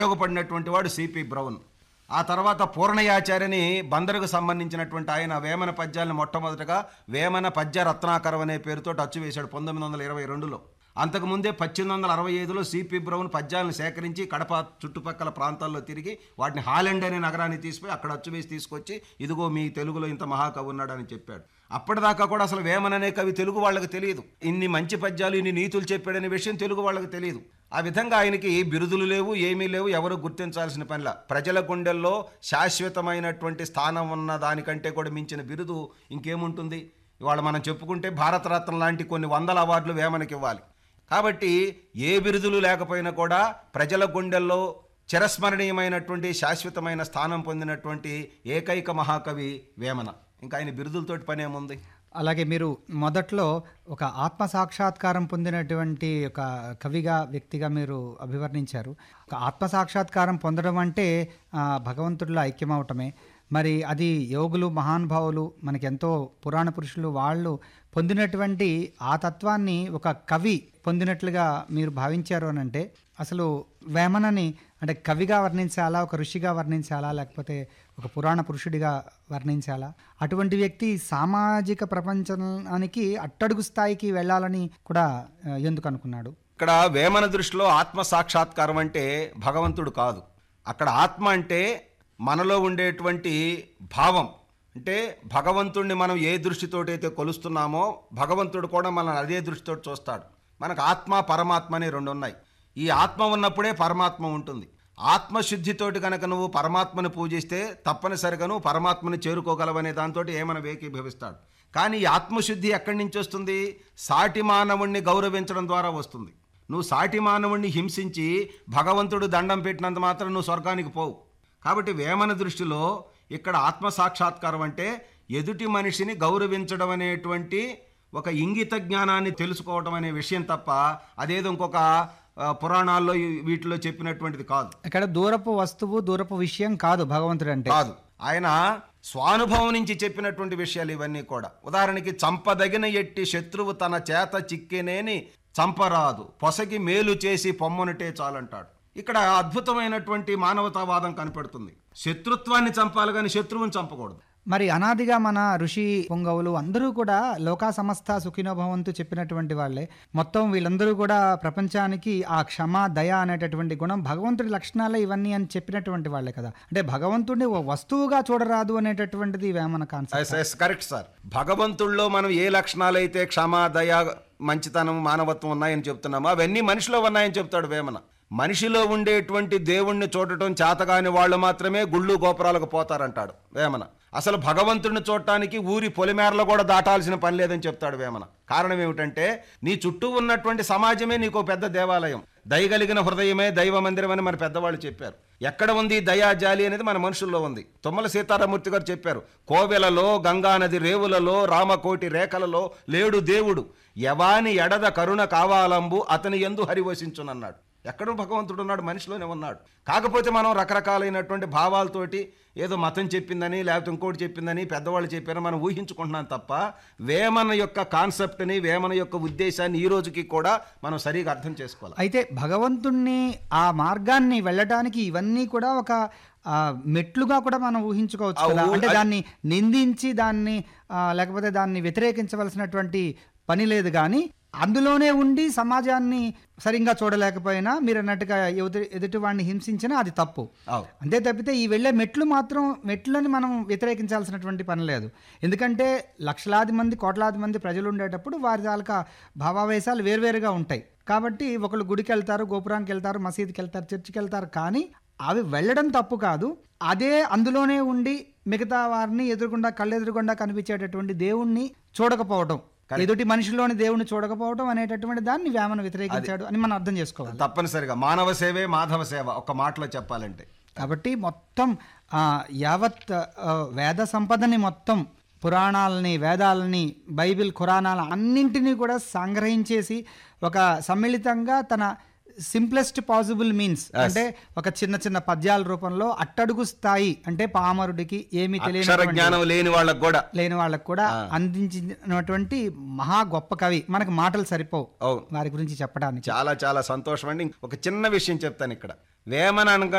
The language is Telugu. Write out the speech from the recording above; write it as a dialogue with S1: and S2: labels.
S1: ఉపయోగపడినటువంటి వాడు సిపి బ్రౌన్ ఆ తర్వాత పూర్ణయాచార్యని బందరుకు సంబంధించినటువంటి ఆయన వేమన పద్యాలను మొట్టమొదటగా వేమన పద్య రత్నాకరం అనే పేరుతో అచ్చు వేశాడు పంతొమ్మిది వందల ఇరవై రెండులో అంతకుముందే పద్దెనిమిది వందల అరవై ఐదులో సిపి బ్రౌన్ పద్యాలను సేకరించి కడప చుట్టుపక్కల ప్రాంతాల్లో తిరిగి వాటిని హాలెండ్ అనే నగరాన్ని తీసిపోయి అక్కడ అచ్చు వేసి తీసుకొచ్చి ఇదిగో మీ తెలుగులో ఇంత మహాకవి ఉన్నాడని చెప్పాడు అప్పటిదాకా కూడా అసలు వేమన అనే కవి తెలుగు వాళ్ళకి తెలియదు ఇన్ని మంచి పద్యాలు ఇన్ని నీతులు చెప్పాడనే విషయం తెలుగు వాళ్ళకి తెలియదు ఆ విధంగా ఆయనకి బిరుదులు లేవు ఏమీ లేవు ఎవరు గుర్తించాల్సిన పనిలా ప్రజల గుండెల్లో శాశ్వతమైనటువంటి స్థానం ఉన్న దానికంటే కూడా మించిన బిరుదు ఇంకేముంటుంది ఇవాళ మనం చెప్పుకుంటే భారతరత్న లాంటి కొన్ని వందల అవార్డులు వేమనకి ఇవ్వాలి కాబట్టి ఏ బిరుదులు లేకపోయినా కూడా ప్రజల గుండెల్లో చిరస్మరణీయమైనటువంటి శాశ్వతమైన స్థానం పొందినటువంటి ఏకైక మహాకవి వేమన ఇంకా ఆయన బిరుదులతోటి పని ఏముంది
S2: అలాగే మీరు మొదట్లో ఒక ఆత్మ సాక్షాత్కారం పొందినటువంటి ఒక కవిగా వ్యక్తిగా మీరు అభివర్ణించారు ఒక ఆత్మ సాక్షాత్కారం పొందడం అంటే ఆ, భగవంతుడిలో ఐక్యమవటమే మరి అది యోగులు మహానుభావులు మనకెంతో పురాణ పురుషులు వాళ్ళు పొందినటువంటి ఆ తత్వాన్ని ఒక కవి పొందినట్లుగా మీరు భావించారు అని అంటే అసలు వేమనని అంటే కవిగా వర్ణించాలా ఒక ఋషిగా వర్ణించాలా లేకపోతే ఒక పురాణ పురుషుడిగా వర్ణించాలా అటువంటి వ్యక్తి సామాజిక ప్రపంచానికి అట్టడుగు స్థాయికి వెళ్ళాలని కూడా ఆ, ఎందుకు అనుకున్నాడు
S1: ఇక్కడ వేమన దృష్టిలో ఆత్మ సాక్షాత్కారం అంటే భగవంతుడు కాదు అక్కడ ఆత్మ అంటే మనలో ఉండేటువంటి భావం అంటే భగవంతుడిని మనం ఏ దృష్టితోటైతే కొలుస్తున్నామో భగవంతుడు కూడా మనల్ని అదే దృష్టితో చూస్తాడు మనకు ఆత్మ పరమాత్మ అని రెండు ఉన్నాయి ఈ ఆత్మ ఉన్నప్పుడే పరమాత్మ ఉంటుంది ఆత్మశుద్ధితోటి కనుక నువ్వు పరమాత్మను పూజిస్తే తప్పనిసరిగా నువ్వు పరమాత్మని చేరుకోగలవనే దాంతో ఏమైనా వేకీభవిస్తాడు కానీ ఈ ఆత్మశుద్ధి ఎక్కడి నుంచి వస్తుంది సాటి మానవుణ్ణి గౌరవించడం ద్వారా వస్తుంది నువ్వు సాటి మానవుణ్ణి హింసించి భగవంతుడు దండం పెట్టినంత మాత్రం నువ్వు స్వర్గానికి పోవు కాబట్టి వేమన దృష్టిలో ఇక్కడ ఆత్మ సాక్షాత్కారం అంటే ఎదుటి మనిషిని గౌరవించడం అనేటువంటి ఒక ఇంగిత జ్ఞానాన్ని తెలుసుకోవడం అనే విషయం తప్ప అదేదో ఇంకొక ఆ, పురాణాల్లో ఈ- వీటిలో చెప్పినటువంటిది కాదు
S2: ఇక్కడ దూరపు వస్తువు దూరపు విషయం కాదు భగవంతుడు అంటే
S1: కాదు ఆయన స్వానుభవం నుంచి చెప్పినటువంటి విషయాలు ఇవన్నీ కూడా ఉదాహరణకి చంపదగిన ఎట్టి శత్రువు తన చేత చిక్కినేని చంపరాదు పొసగి మేలు చేసి పొమ్మనుటే చాలంటాడు ఇక్కడ అద్భుతమైనటువంటి మానవతావాదం కనపడుతుంది శత్రుత్వాన్ని చంపాలి కానీ శత్రువుని చంపకూడదు
S2: మరి అనాదిగా మన ఋషి పొంగవులు అందరూ కూడా లోకా సమస్త సుఖినోభవంతు చెప్పినటువంటి వాళ్ళే మొత్తం వీళ్ళందరూ కూడా ప్రపంచానికి ఆ క్షమ దయ అనేటటువంటి గుణం భగవంతుడి లక్షణాలే ఇవన్నీ అని చెప్పినటువంటి వాళ్ళే కదా అంటే భగవంతుడిని ఓ వస్తువుగా చూడరాదు అనేటటువంటిది వేమన కాన్సెప్ట్
S1: కరెక్ట్ సార్ భగవంతుల్లో మనం ఏ లక్షణాలైతే క్షమ దయ మంచితనం మానవత్వం ఉన్నాయని చెప్తున్నామో అవన్నీ మనిషిలో ఉన్నాయని చెప్తాడు వేమన మనిషిలో ఉండేటువంటి దేవుణ్ణి చూడటం చేతగాని వాళ్ళు మాత్రమే గుళ్ళు గోపురాలకు పోతారంటాడు వేమన అసలు భగవంతుడిని చూడటానికి ఊరి పొలిమేరలో కూడా దాటాల్సిన పని లేదని చెప్తాడు వేమన కారణం ఏమిటంటే నీ చుట్టూ ఉన్నటువంటి సమాజమే నీకు ఓ పెద్ద దేవాలయం దయగలిగిన హృదయమే దైవ మందిరం అని మన పెద్దవాళ్ళు చెప్పారు ఎక్కడ ఉంది దయా జాలి అనేది మన మనుషుల్లో ఉంది తుమ్మల సీతారామూర్తి గారు చెప్పారు కోవెలలో గంగానది రేవులలో రామకోటి రేఖలలో లేడు దేవుడు యవాని ఎడద కరుణ కావాలంబు అతని ఎందు హరివసించునన్నాడు ఎక్కడ భగవంతుడు ఉన్నాడు మనిషిలోనే ఉన్నాడు కాకపోతే మనం రకరకాలైనటువంటి భావాలతోటి ఏదో మతం చెప్పిందని లేకపోతే ఇంకోటి చెప్పిందని పెద్దవాళ్ళు చెప్పారని మనం ఊహించుకుంటున్నాం తప్ప వేమన యొక్క కాన్సెప్ట్ని వేమన యొక్క ఉద్దేశాన్ని ఈ రోజుకి కూడా మనం సరిగా అర్థం చేసుకోవాలి
S2: అయితే భగవంతుణ్ణి ఆ మార్గాన్ని వెళ్ళడానికి ఇవన్నీ కూడా ఒక ఆ, మెట్లుగా కూడా మనం ఊహించుకోవచ్చు కదా
S1: ఆ, ఊ-
S2: అంటే దాన్ని నిందించి దాన్ని ఆ, లేకపోతే దాన్ని వ్యతిరేకించవలసినటువంటి పని లేదు కానీ అందులోనే ఉండి సమాజాన్ని సరిగ్గా చూడలేకపోయినా మీరు అన్నట్టుగా ఎదుటి ఎదుటివాడిని హింసించినా అది తప్పు
S1: అవు
S2: అంతే తప్పితే ఈ వెళ్ళే మెట్లు మాత్రం మెట్లని మనం వ్యతిరేకించాల్సినటువంటి పని లేదు ఎందుకంటే లక్షలాది మంది కోట్లాది మంది ప్రజలు ఉండేటప్పుడు వారి తాలూకా భావావేశాలు వేరువేరుగా ఉంటాయి కాబట్టి ఒకళ్ళు గుడికి వెళ్తారు గోపురానికి వెళ్తారు మసీదుకి వెళ్తారు చర్చికి వెళ్తారు కానీ అవి వెళ్ళడం తప్పు కాదు అదే అందులోనే ఉండి మిగతా వారిని ఎదురుగుండా కళ్ళెదురుగుండా కనిపించేటటువంటి దేవుణ్ణి చూడకపోవడం ఎదుటి మనిషిలోని దేవుణ్ణి చూడకపోవడం అనేటటువంటి దాన్ని వేమన వ్యతిరేకించాడు అని మనం అర్థం చేసుకోవాలి
S1: తప్పనిసరిగా మానవ సేవే మాధవ సేవ ఒక మాటలో చెప్పాలంటే
S2: కాబట్టి మొత్తం ఆ, యావత్ ఆ, వేద సంపదని మొత్తం పురాణాలని వేదాలని బైబిల్ ఖురాణాల అన్నింటినీ కూడా సంగ్రహించేసి ఒక సమ్మిళితంగా తన సింప్లెస్ట్ పాసిబుల్ మీన్స్ అంటే ఒక చిన్న చిన్న పద్యాల రూపంలో అట్టడుగు స్థాయి అంటే పామరుడికి ఏమి
S1: అక్షర
S2: తెలియని
S1: జ్ఞానం లేని వాళ్ళకు కూడా
S2: లేని వాళ్ళకు కూడా అందించినటువంటి మహా గొప్ప కవి మనకు మాటలు సరిపోవు
S1: అవును
S2: వారి గురించి చెప్పడానికి
S1: చాలా చాలా సంతోషం అండి ఒక చిన్న విషయం చెప్తాను ఇక్కడ వేమన అనగా